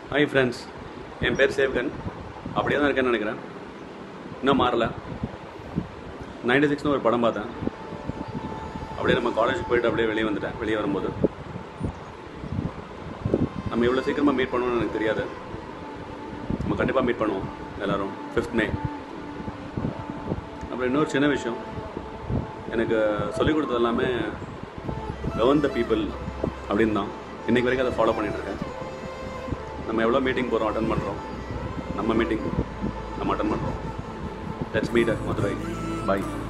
hi friends என் பேர் சேவ்கன் அப்படியே தான் இருக்கேன்னு நினைக்கிறேன் இன்னும் மாறல நைன்டி சிக்ஸ்னு ஒரு படம் பார்த்தேன் அப்படியே நம்ம காலேஜ் போயிட்டு அப்படியே வெளியே வந்துட்டேன் வெளியே வரும்போது நம்ம இவ்வளோ சீக்கிரமாக மீட் பண்ணுவோம்னு எனக்கு தெரியாது நம்ம கண்டிப்பாக மீட் பண்ணுவோம் எல்லோரும் ஃபிஃப்த் மே அப்புறம் இன்னொரு சின்ன விஷயம் எனக்கு சொல்லிக் கொடுத்தது எல்லாமே கவர்ன் த பீப்புள் அப்படின்னு தான் இன்றைக்கி வரைக்கும் அதை ஃபாலோ பண்ணிகிட்டு இருக்கேன் நம்ம எவ்வளோ மீட்டிங் போகிறோம் அட்டன் பண்ணுறோம் நம்ம மீட்டிங் நம்ம அட்டன் பண்ணுறோம் let's meet at Madurai bye